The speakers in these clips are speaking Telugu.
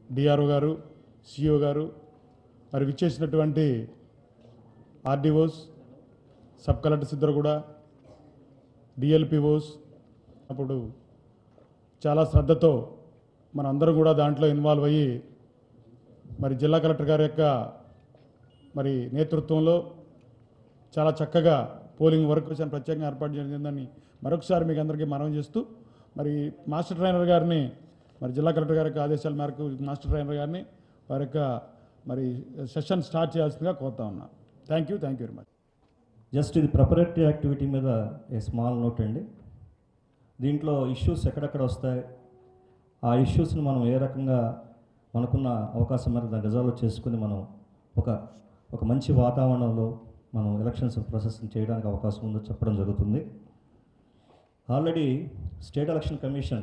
డిఆర్ఓ గారు సిఇఓ గారు మరి విచ్చేసినటువంటి ఆర్డీఓస్ సబ్ కలెక్టర్స్ ఇద్దరు కూడా డిఎల్పిఓస్ అప్పుడు చాలా శ్రద్ధతో మన అందరం కూడా దాంట్లో ఇన్వాల్వ్ అయ్యి మరి జిల్లా కలెక్టర్ గారి యొక్క మరి నేతృత్వంలో చాలా చక్కగా పోలింగ్ వర్క్ చాలా ప్రత్యేకంగా ఏర్పాటు జరిగిందని మరొకసారి మీకు అందరికీ మనవి చేస్తూ మరి మాస్టర్ ట్రైనర్ గారిని మరి జిల్లా కలెక్టర్ గారి యొక్క ఆదేశాల మేరకు మాస్టర్ ట్రైనర్ గారిని వారి యొక్క మరి సెషన్ స్టార్ట్ చేయాల్సిందిగా కోరుతా ఉన్నా thank you thank you very much just ఇది ప్రిపరేటరీ యాక్టివిటీ మీద ఏ స్మాల్ నోట్ అండి దీంట్లో ఇష్యూస్ ఎక్కడెక్కడ వస్తాయి ఆ ఇష్యూస్ని మనం ఏ రకంగా మనకున్న అవకాశం మేరకు దాన్ని రిజాల్వ్ చేసుకుని మనం ఒక ఒక మంచి వాతావరణంలో మనం ఎలక్షన్స్ ప్రాసెస్ చేయడానికి అవకాశం ఉందో చెప్పడం జరుగుతుంది ఆల్రెడీ స్టేట్ ఎలక్షన్ కమిషన్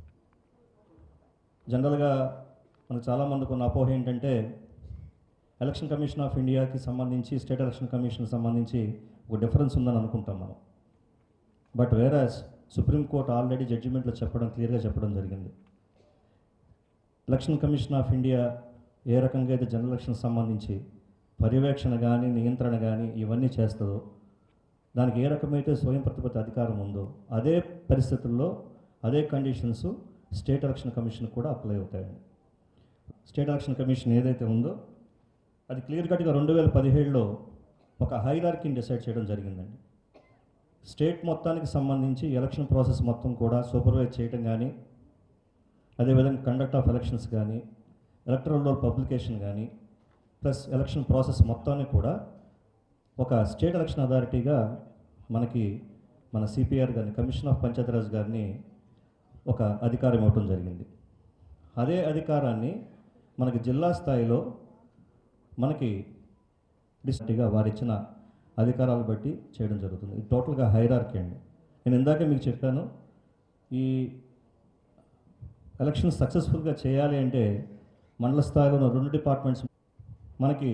జనరల్గా మనకు చాలామందికి ఉన్న అపోహ ఏంటంటే ఎలక్షన్ కమిషన్ ఆఫ్ ఇండియాకి సంబంధించి స్టేట్ ఎలక్షన్ కమిషన్ సంబంధించి ఒక డిఫరెన్స్ ఉందని అనుకుంటాం మనం బట్ వేరాస్ సుప్రీంకోర్టు ఆల్రెడీ జడ్జిమెంట్లో చెప్పడం క్లియర్గా చెప్పడం జరిగింది ఎలక్షన్ కమిషన్ ఆఫ్ ఇండియా ఏ రకంగా అయితే జనరల్ ఎలక్షన్ సంబంధించి పర్యవేక్షణ కానీ నియంత్రణ కానీ ఇవన్నీ చేస్తుందో దానికి ఏ రకమైతే స్వయం ప్రతిపత్తి అధికారం ఉందో అదే పరిస్థితుల్లో అదే కండిషన్స్ స్టేట్ ఎలక్షన్ కమిషన్ కూడా అప్లై అవుతాయండి స్టేట్ ఎలక్షన్ కమిషన్ ఏదైతే ఉందో అది క్లియర్ కట్గా రెండు వేల పదిహేడులో ఒక హైరార్కీని డిసైడ్ చేయడం జరిగిందండి స్టేట్ మొత్తానికి సంబంధించి ఎలక్షన్ ప్రాసెస్ మొత్తం కూడా సూపర్వైజ్ చేయడం కానీ అదేవిధంగా కండక్ట్ ఆఫ్ ఎలక్షన్స్ కానీ ఎలక్ట్రల్ రోల్ పబ్లికేషన్ కానీ ప్లస్ ఎలక్షన్ ప్రాసెస్ మొత్తాన్ని కూడా ఒక స్టేట్ ఎలక్షన్ అథారిటీగా మనకి మన సిపిఆర్ గారిని కమిషన్ ఆఫ్ పంచాయతీరాజ్ గారిని ఒక అధికారం ఇవ్వటం జరిగింది అదే అధికారాన్ని మనకి జిల్లా స్థాయిలో మనకి డిస్ట్రిక్ట్గా వారిచ్చిన అధికారాలు బట్టి చేయడం జరుగుతుంది ఇది టోటల్గా హైరార్కీ అండి నేను ఇందాకే మీకు చెప్పాను ఈ ఎలక్షన్ సక్సెస్ఫుల్గా చేయాలి అంటే మండల స్థాయిలో ఉన్న రెండు డిపార్ట్మెంట్స్ మనకి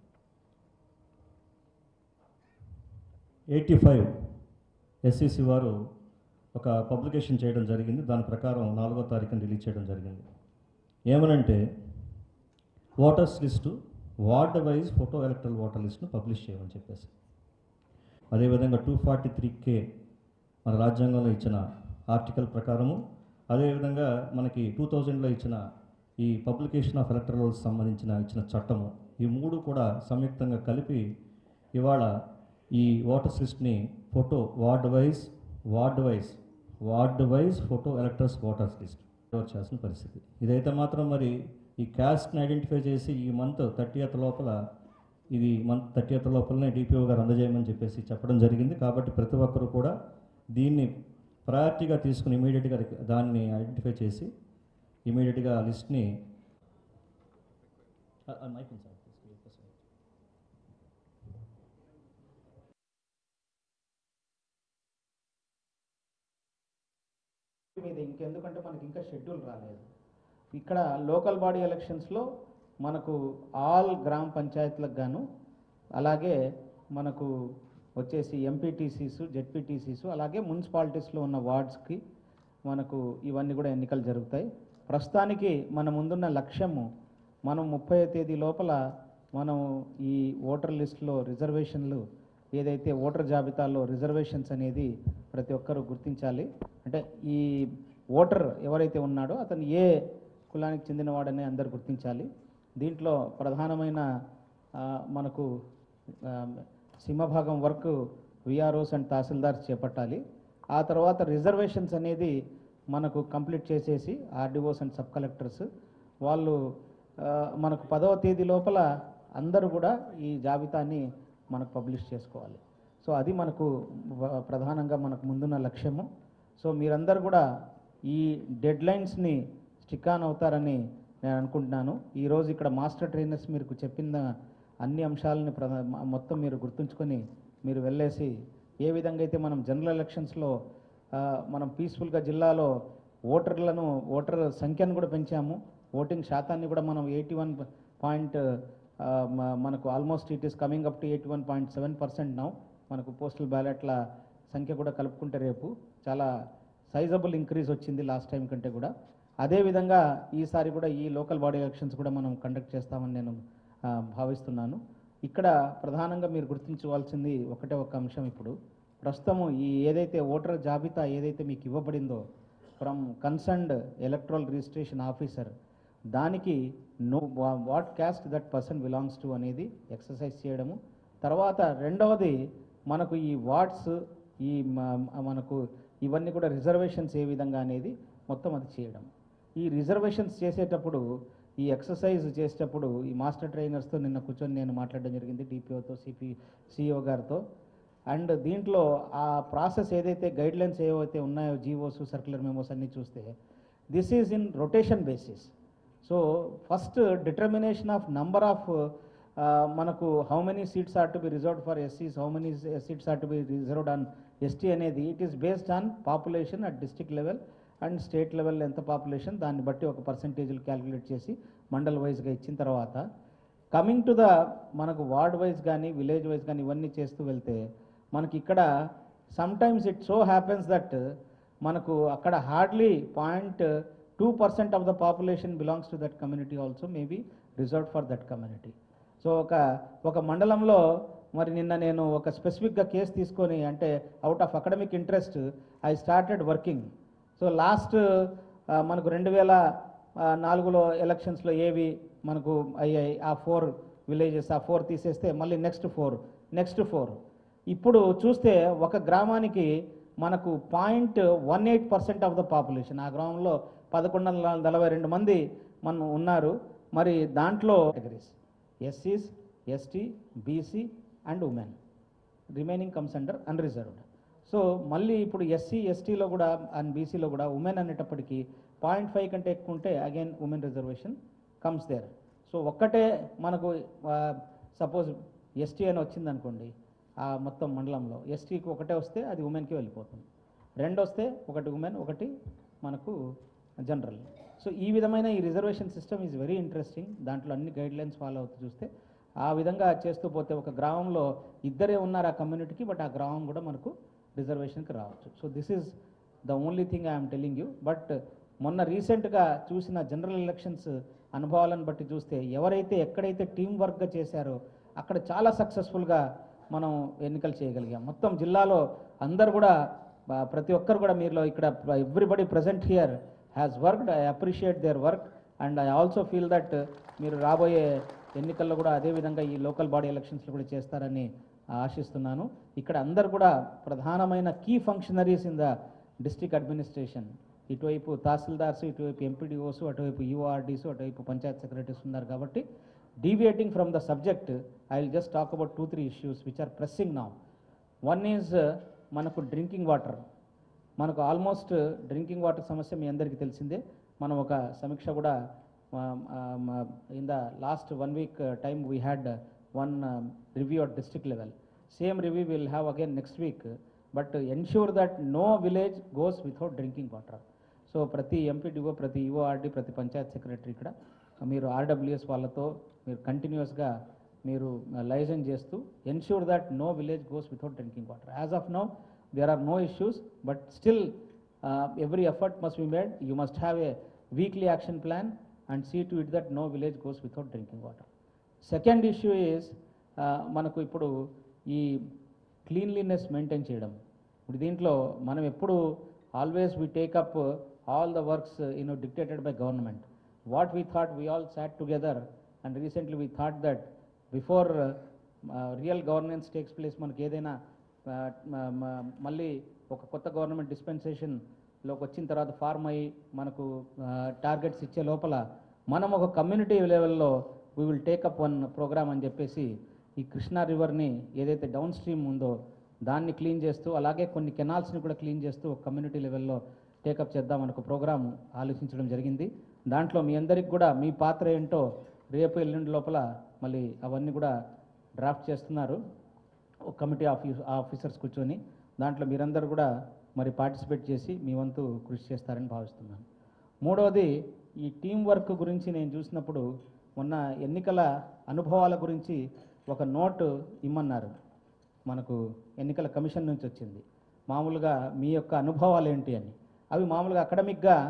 ఎయిటీ ఫైవ్ ఎస్సీసీ వారు ఒక పబ్లికేషన్ చేయడం జరిగింది దాని ప్రకారం నాలుగో తారీఖున రిలీజ్ చేయడం జరిగింది ఏమనంటే voters list ward wise photo electoral voter లిస్ట్ను పబ్లిష్ చేయమని చెప్పేసి అదేవిధంగా టూ ఫార్టీ త్రీ కే మన రాజ్యాంగంలో ఇచ్చిన ఆర్టికల్ ప్రకారము అదేవిధంగా మనకి టూ థౌజండ్లో ఇచ్చిన ఈ పబ్లికేషన్ ఆఫ్ ఎలక్ట్రల్ రోల్స్ సంబంధించిన ఇచ్చిన చట్టము ఈ మూడు కూడా సంయుక్తంగా కలిపి ఇవాళ ఈ ఓటర్స్ లిస్ట్ని photo ward wise ward wise ward wise photo electors voters list చేయాల్సిన పరిస్థితి ఇదైతే మాత్రం మరి ఈ క్యాస్ట్ని ఐడెంటిఫై చేసి ఈ మంత్ థర్టీయత్ లోపల ఇది మంత్ థర్టీయత్ లోపలనే డిపిఓ గారు అందజేయమని చెప్పేసి చెప్పడం జరిగింది కాబట్టి ప్రతి ఒక్కరు కూడా దీన్ని ప్రయారిటీగా తీసుకుని ఇమీడియట్గా దాన్ని ఐడెంటిఫై చేసి ఇమీడియట్గా లిస్ట్ని మైక్ ఉంది సార్ మీద ఇంకెందుకంటే మనకి ఇంకా షెడ్యూల్ రాలేదు ఇక్కడ లోకల్ బాడీ ఎలక్షన్స్లో మనకు ఆల్ గ్రామ పంచాయతీలకు గాను అలాగే మనకు వచ్చేసి ఎంపీటీసీస్ జెడ్పీటీసీస్ అలాగే మున్సిపాలిటీస్లో ఉన్న వార్డ్స్కి మనకు ఇవన్నీ కూడా ఎన్నికలు జరుగుతాయి ప్రస్తుతానికి మన ముందున్న లక్ష్యము మనం ముప్పై తేదీ లోపల మనం ఈ ఓటర్ లిస్టులో రిజర్వేషన్లు ఏదైతే ఓటర్ జాబితాలో రిజర్వేషన్స్ అనేది ప్రతి ఒక్కరూ గుర్తించాలి అంటే ఈ ఓటర్ ఎవరైతే ఉన్నాడో అతను ఏ కులానికి చెందినవాడని అందరు గుర్తించాలి దీంట్లో ప్రధానమైన ఆ, మనకు ఆ, సింహభాగం వర్క్ విఆర్ఓస్ అండ్ తహసీల్దార్స్ చేపట్టాలి ఆ తర్వాత రిజర్వేషన్స్ అనేది మనకు కంప్లీట్ చేసేసి ఆర్డీఓస్ అండ్ సబ్ కలెక్టర్స్ వాళ్ళు ఆ, మనకు పదవ తేదీ లోపల అందరూ కూడా ఈ జాబితాని మనకు పబ్లిష్ చేసుకోవాలి సో అది మనకు వ- ప్రధానంగా మనకు ముందున్న లక్ష్యము సో మీరందరూ కూడా ఈ డెడ్ లైన్స్ని స్టిక్ ఆన్ అవుతారని నేను అనుకుంటున్నాను ఈరోజు ఇక్కడ మాస్టర్ ట్రైనర్స్ మీకు చెప్పిన అన్ని అంశాలని ప్రధా మ- మొత్తం మీరు గుర్తుంచుకొని మీరు వెళ్ళేసి ఏ విధంగా అయితే మనం జనరల్ ఎలక్షన్స్లో ఆ, మనం పీస్ఫుల్గా జిల్లాలో ఓటర్లను ఓటర్ సంఖ్యను కూడా పెంచాము ఓటింగ్ శాతాన్ని కూడా మనం ఎయిటీ వన్ పాయింట్ మనకు almost it is coming up to eighty one point seven percent now మనకు పోస్టల్ బ్యాలెట్ల సంఖ్య కూడా కలుపుకుంటే రేపు చాలా సైజబుల్ ఇంక్రీజ్ వచ్చింది లాస్ట్ టైం కంటే కూడా అదేవిధంగా ఈసారి కూడా ఈ లోకల్ బాడీ ఎలక్షన్స్ కూడా మనం కండక్ట్ చేస్తామని నేను ఆ, భావిస్తున్నాను ఇక్కడ ప్రధానంగా మీరు గుర్తించుకోవాల్సింది ఒకటే ఒక అంశం ఇప్పుడు ప్రస్తుతము ఈ ఏదైతే ఓటర్ జాబితా ఏదైతే మీకు ఇవ్వబడిందో from concerned electoral registration officer దానికి no what caste that person belongs to అనేది ఎక్సర్సైజ్ చేయడము తర్వాత రెండవది మనకు ఈ వార్డ్స్ ఈ మ- మనకు ఇవన్నీ కూడా రిజర్వేషన్స్ ఏ విధంగా అనేది మొత్తం అది చేయడం ఈ రిజర్వేషన్స్ చేసేటప్పుడు ఈ ఎక్సర్సైజ్ చేసేటప్పుడు ఈ మాస్టర్ ట్రైనర్స్తో నిన్న కూర్చొని నేను మాట్లాడడం జరిగింది డిపిఓతో సిపి సిఇఓ గారితో అండ్ దీంట్లో ఆ ప్రాసెస్ ఏదైతే గైడ్ లైన్స్ ఏవైతే ఉన్నాయో జీవోస్ సర్క్యులర్ మెమోస్ అన్నీ చూస్తే this is in rotation basis so first determination of number of మనకు how many seats are to be reserved for ఎస్సీస్ how many seats are to be reserved on ST అనేది it is based on population at district level and state level ఎంత పాపులేషన్ దాన్ని బట్టి ఒక పర్సంటేజ్లు క్యాలిక్యులేట్ చేసి మండల్ వైజ్గా ఇచ్చిన తర్వాత కమింగ్ టు ద మనకు వార్డ్ వైజ్ కానీ విలేజ్ వైజ్ కానీ ఇవన్నీ చేస్తూ వెళ్తే మనకి ఇక్కడ sometimes it so happens that మనకు అక్కడ hardly point two percent of the population belongs to that community also maybe reserved for that community so ఒక ఒక మండలంలో మరి నిన్న నేను ఒక స్పెసిఫిక్గా కేసు తీసుకొని అంటే out of academic interest I started working so last మనకు రెండు వేల ఆ, నాలుగులో ఎలక్షన్స్లో ఏవి మనకు అయ్యాయి ఆ ఫోర్ విలేజెస్ ఆ ఫోర్ తీసేస్తే మళ్ళీ నెక్స్ట్ ఫోర్ నెక్స్ట్ ఫోర్ ఇప్పుడు చూస్తే ఒక గ్రామానికి మనకు point one eight percent of the population ఆ గ్రామంలో పదకొండు వందల నలభై రెండు మంది మనం ఉన్నారు మరి దాంట్లో కేటగిరీస్ ఎస్సీస్ ST BC and women remaining comes under unreserved so మళ్ళీ ఇప్పుడు ఎస్సీ ఎస్టీలో కూడా అండ్ బీసీలో కూడా ఉమెన్ అనేటప్పటికీ పాయింట్ ఫైవ్ కంటే ఎక్కువ ఉంటే again women reservation comes there so ఒక్కటే మనకు సపోజ్ ఎస్టీ అని వచ్చింది అనుకోండి ఆ మొత్తం మండలంలో ఎస్టీకి ఒకటే వస్తే అది ఉమెన్కి వెళ్ళిపోతుంది రెండు వస్తే ఒకటి ఉమెన్ ఒకటి మనకు జనరల్ సో ఈ విధమైన ఈ reservation system is very interesting దాంట్లో అన్ని గైడ్ లైన్స్ ఫాలో అవుతూ చూస్తే ఆ విధంగా చేస్తూ పోతే ఒక గ్రామంలో ఇద్దరే ఉన్నారు ఆ కమ్యూనిటీకి బట్ ఆ గ్రామం కూడా మనకు రిజర్వేషన్కి రావచ్చు so this is the only thing I'm telling you but మొన్న రీసెంట్గా చూసిన జనరల్ ఎలక్షన్స్ అనుభవాలను బట్టి చూస్తే ఎవరైతే ఎక్కడైతే టీం వర్క్గా చేశారో అక్కడ చాలా సక్సెస్ఫుల్గా మనం ఎన్నికలు చేయగలిగాం మొత్తం జిల్లాలో అందరు కూడా ఆ, ప్రతి ఒక్కరు కూడా మీలో ఇక్కడ everybody present here has worked I appreciate their work and I also feel that మీరు రాబోయే ఎన్నికల్లో కూడా అదే విధంగా ఈ లోకల్ బాడీ ఎలక్షన్స్లో కూడా చేస్తారని ఆశిస్తున్నాను ఇక్కడ అందరు కూడా ప్రధానమైన key functionaries in the district administration ఇటువైపు తహసీల్దార్స్ ఇటువైపు ఎంపీడీఓస్ అటువైపు యూఆర్డీస్ అటువైపు పంచాయత్ సెక్రటరీస్ ఉన్నారు కాబట్టి deviating from the subject I will just talk about two three issues which are pressing now one is మనకు డ్రింకింగ్ వాటర్ మనకు ఆల్మోస్ట్ డ్రింకింగ్ వాటర్ సమస్య మీ అందరికీ తెలిసిందే మనం ఒక సమీక్ష కూడా in the last one week time we had one review at district level same review will have again next week but ensure that no village goes without drinking water so ప్రతి ఎంపీడీఓ ప్రతి యుఓఆర్డి ప్రతి పంచాయత్ సెక్రటరీ ఇక్కడ మీరు ఆర్డబ్ల్యూఎస్ వాళ్ళతో మీరు కంటిన్యూస్గా మీరు లైజన్ చేస్తూ ensure that no village goes without drinking water as of now there are no issues but still every effort must be made you must have a weekly action plan and see to it that no village goes without drinking water second issue is మనకు ఇప్పుడు ఈ క్లీన్లీనెస్ మెయింటైన్ చేయడం ఇప్పుడు దీంట్లో మనం ఎప్పుడు always we take up all the works you know dictated by government what we thought we all sat together and recently we thought that before real governance takes place మనకి ఏదైనా uh, మ- మ- మళ్ళీ ఒక కొత్త గవర్నమెంట్ డిస్పెన్సేషన్లోకి వచ్చిన తర్వాత ఫార్మ్ అయ్యి మనకు టార్గెట్స్ ఇచ్చే లోపల మనం ఒక కమ్యూనిటీ లెవెల్లో we will take up one program అని చెప్పేసి ఈ కృష్ణా రివర్ని ఏదైతే డౌన్ స్ట్రీమ్ ఉందో దాన్ని క్లీన్ చేస్తూ అలాగే కొన్ని కెనాల్స్ని కూడా క్లీన్ చేస్తూ ఒక కమ్యూనిటీ లెవెల్లో టేకప్ చేద్దాం ఒక ప్రోగ్రామ్ ఆలోచించడం జరిగింది దాంట్లో మీ అందరికి కూడా మీ పాత్ర ఏంటో రేపు ఎల్లుండి లోపల మళ్ళీ అవన్నీ కూడా డ్రాఫ్ట్ చేస్తున్నారు ఒక కమిటీ ఆఫీ ఆఫీసర్స్ కూర్చొని దాంట్లో మీరందరూ కూడా మరి పార్టిసిపేట్ చేసి మీ వంతు కృషి చేస్తారని భావిస్తున్నాను మూడవది ఈ టీం వర్క్ గురించి నేను చూసినప్పుడు మొన్న ఎన్నికల అనుభవాల గురించి ఒక నోటు ఇమ్మన్నారు మనకు ఎన్నికల కమిషన్ నుంచి వచ్చింది మామూలుగా మీ యొక్క అనుభవాలు ఏంటి అని అవి మామూలుగా అకాడమిక్గా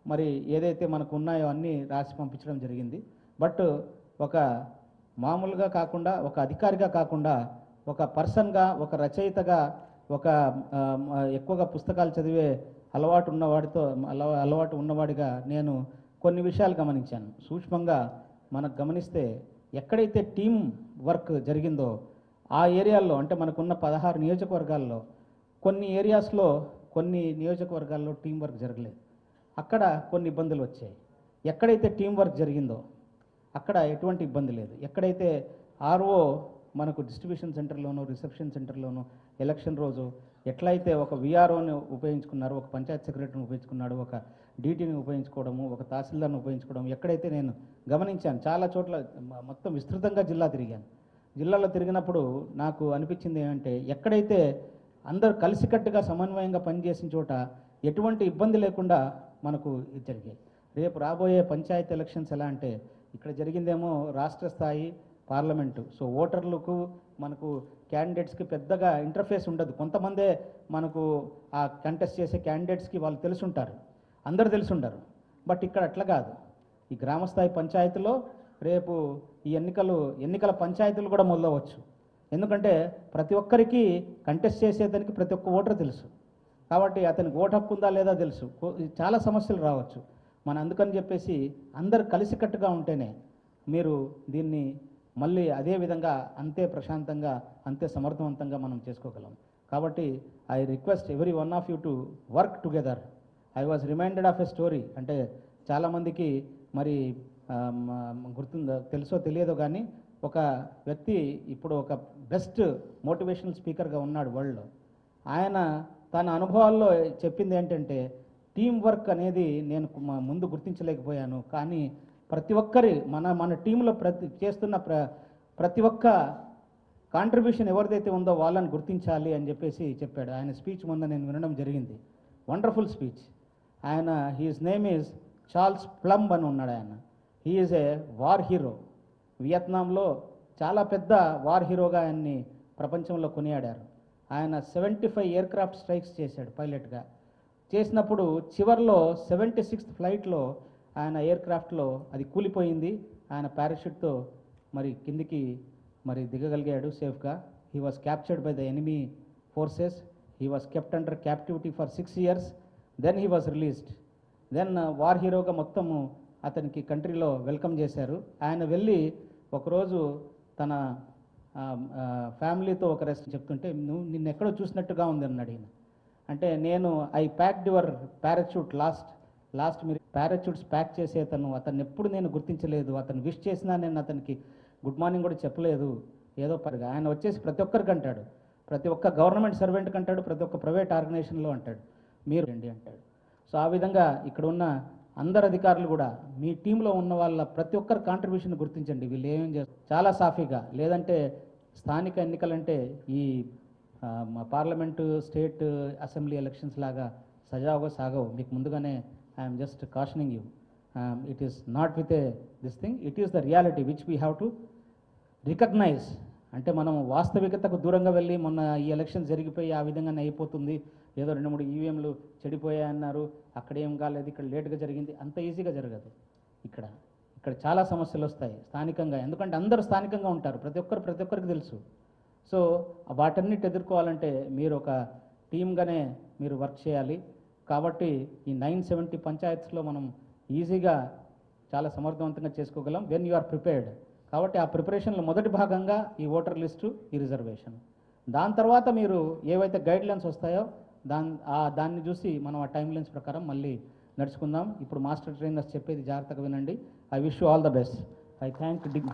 మరి ఏదైతే మనకు ఉన్నాయో అన్నీ రాసి పంపించడం జరిగింది బట్ ఒక మామూలుగా కాకుండా ఒక అధికారిగా కాకుండా ఒక పర్సన్గా ఒక రచయితగా ఒక ఆ, మ- ఎక్కువగా పుస్తకాలు చదివే అలవాటు ఉన్నవాడితో అలవా అలవాటు ఉన్నవాడిగా నేను కొన్ని విషయాలు గమనించాను సూక్ష్మంగా మనకు గమనిస్తే ఎక్కడైతే టీం వర్క్ జరిగిందో ఆ ఏరియాల్లో అంటే మనకున్న పదహారు నియోజకవర్గాల్లో కొన్ని ఏరియాస్లో కొన్ని నియోజకవర్గాల్లో టీం వర్క్ జరగలేదు అక్కడ కొన్ని ఇబ్బందులు వచ్చాయి ఎక్కడైతే టీం వర్క్ జరిగిందో అక్కడ ఎటువంటి ఇబ్బంది లేదు ఎక్కడైతే ఆర్ఓ మనకు డిస్ట్రిబ్యూషన్ సెంటర్లోనూ రిసెప్షన్ సెంటర్లోనూ ఎలక్షన్ రోజు ఎట్లయితే ఒక విఆర్ఓని ఉపయోగించుకున్నారో ఒక పంచాయత్ సెక్రటరీని ఉపయోగించుకున్నాడు ఒక డీటీని ఉపయోగించుకోవడము ఒక తహసీల్దార్ని ఉపయోగించుకోవడం ఎక్కడైతే నేను గమనించాను చాలా చోట్ల మ- మొత్తం విస్తృతంగా జిల్లా తిరిగాను జిల్లాలో తిరిగినప్పుడు నాకు అనిపించింది ఏమంటే ఎక్కడైతే అందరూ కలిసికట్టుగా సమన్వయంగా పనిచేసిన చోట ఎటువంటి ఇబ్బంది లేకుండా మనకు ఇది జరిగాయి రేపు రాబోయే పంచాయతీ ఎలక్షన్స్ ఎలా అంటే ఇక్కడ జరిగిందేమో రాష్ట్ర స్థాయి పార్లమెంటు సో ఓటర్లకు మనకు క్యాండిడేట్స్కి పెద్దగా ఇంటర్ఫేస్ ఉండదు కొంతమందే మనకు ఆ కంటెస్ట్ చేసే క్యాండిడేట్స్కి వాళ్ళు తెలుసుంటారు అందరు తెలుసుంటారు బట్ ఇక్కడ అట్లా కాదు ఈ గ్రామస్థాయి పంచాయతీలో రేపు ఈ ఎన్నికలు ఎన్నికల పంచాయతీలు కూడా మొదలవచ్చు ఎందుకంటే ప్రతి ఒక్కరికి కంటెస్ట్ చేసేదానికి ప్రతి ఒక్క ఓటర్ తెలుసు కాబట్టి అతనికి ఓటు హక్కు ఉందా లేదా తెలుసు కో- చాలా సమస్యలు రావచ్చు మన అందుకని చెప్పేసి అందరు కలిసికట్టుగా ఉంటేనే మీరు దీన్ని మళ్ళీ అదే విధంగా అంతే ప్రశాంతంగా అంతే సమర్థవంతంగా మనం చేసుకోగలం కాబట్టి I request every one of you to work together I was reminded of a story అంటే చాలామందికి మరి ఆ, మ- గుర్తుందో తెలుసో తెలియదో కానీ ఒక వ్యక్తి ఇప్పుడు ఒక బెస్ట్ మోటివేషనల్ స్పీకర్గా ఉన్నాడు వరల్డ్లో ఆయన తన అనుభవాల్లో చెప్పింది ఏంటంటే టీం వర్క్ అనేది నేను కు- మ- ముందు గుర్తించలేకపోయాను కానీ ప్రతి ఒక్కరి మన మన టీంలో ప్రతి చేస్తున్న ప్ర ప్రతి ఒక్క కాంట్రిబ్యూషన్ ఎవరిదైతే ఉందో వాళ్ళని గుర్తించాలి అని చెప్పేసి చెప్పాడు ఆయన స్పీచ్ మొన్న నేను వినడం జరిగింది వండర్ఫుల్ స్పీచ్ ఆయన his name is Charles Plumb అని ఉన్నాడు ఆయన హీఈస్ ఏ వార్ హీరో వియత్నాంలో చాలా పెద్ద వార్ హీరోగా ఆయన్ని ప్రపంచంలో కొనియాడారు ఆయన seventy five aircraft strikes చేశాడు పైలట్గా చేసినప్పుడు చివర్లో సెవెంటీ సిక్స్త్ ఫ్లైట్లో ఆయన ఎయిర్ క్రాఫ్ట్లో అది కూలిపోయింది ఆయన పారాషూట్తో మరి కిందికి మరి దిగగలిగాడు సేఫ్గా he was captured by the enemy forces he was kept under captivity for six years then he was released then war హీరోగా మొత్తము అతనికి కంట్రీలో వెల్కమ్ చేశారు ఆయన వెళ్ళి ఒకరోజు తన ఆ, ఆ, ఫ్యామిలీతో ఒక రెస్ట్ చెప్తుంటే నువ్వు నిన్ను ఎక్కడో చూసినట్టుగా ఉంది అన్నాడు ఈయన అంటే నేను I packed your parachute last last మీరు పారాచూట్స్ ప్యాక్ చేసే అతను అతన్ని ఎప్పుడు నేను గుర్తించలేదు అతను విష్ చేసినా నేను అతనికి గుడ్ మార్నింగ్ కూడా చెప్పలేదు ఏదో పరిగా ఆయన వచ్చేసి ప్రతి ఒక్కరికి అంటాడు ప్రతి ఒక్క గవర్నమెంట్ సర్వెంట్కి అంటాడు ప్రతి ఒక్క ప్రైవేట్ ఆర్గనైజేషన్లో అంటాడు మీరు రండి అంటాడు సో ఆ విధంగా ఇక్కడ ఉన్న అందరు అధికారులు కూడా మీ టీంలో ఉన్న వాళ్ళ ప్రతి ఒక్కరి కాంట్రిబ్యూషన్ గుర్తించండి వీళ్ళు ఏమేం చేస్తారు చాలా సాఫీగా లేదంటే స్థానిక ఎన్నికలంటే ఈ ఆ, మా పార్లమెంటు స్టేట్ అసెంబ్లీ ఎలక్షన్స్ లాగా సజావుగా సాగవు మీకు ముందుగానే I'm just cautioning you it is not with a this thing it is the reality which we have to recognize అంటే మనం వాస్తవికతకు దూరంగా వెళ్ళి మొన్న ఈ ఎలక్షన్ జరిగిపోయి ఆ విధంగానే అయిపోతుంది ఏదో రెండు మూడు ఈవీఎంలు చెడిపోయాయి అన్నారు అక్కడ ఏం కాలేదు ఇక్కడ లేట్గా జరిగింది అంత ఈజీగా జరగదు ఇక్కడ ఇక్కడ చాలా సమస్యలు వస్తాయి స్థానికంగా ఎందుకంటే అందరూ స్థానికంగా ఉంటారు ప్రతి ఒక్కరు ప్రతి ఒక్కరికి తెలుసు సో వాటన్నిటి ఎదుర్కోవాలంటే మీరు ఒక టీమ్గానే మీరు వర్క్ చేయాలి కాబట్టి ఈ నైన్ సెవెంటీ పంచాయత్స్లో మనం ఈజీగా చాలా సమర్థవంతంగా చేసుకోగలం వెన్ యు ఆర్ ప్రిపేర్డ్ కాబట్టి ఆ ప్రిపరేషన్లో మొదటి భాగంగా ఈ ఓటర్ లిస్టు ఈ రిజర్వేషన్ దాని తర్వాత మీరు ఏవైతే గైడ్ లైన్స్ వస్తాయో దాని ఆ దాన్ని చూసి మనం ఆ టైం లైన్స్ ప్రకారం మళ్ళీ నడుచుకుందాం ఇప్పుడు మాస్టర్ ట్రైనర్స్ చెప్పేది జాగ్రత్తగా వినండి I wish you all the best I thank the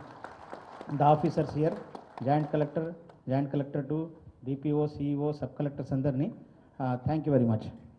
the officers here joint collector joint collector two DPO CEO sub collectors అందరినీ థ్యాంక్ యూ వెరీ మచ్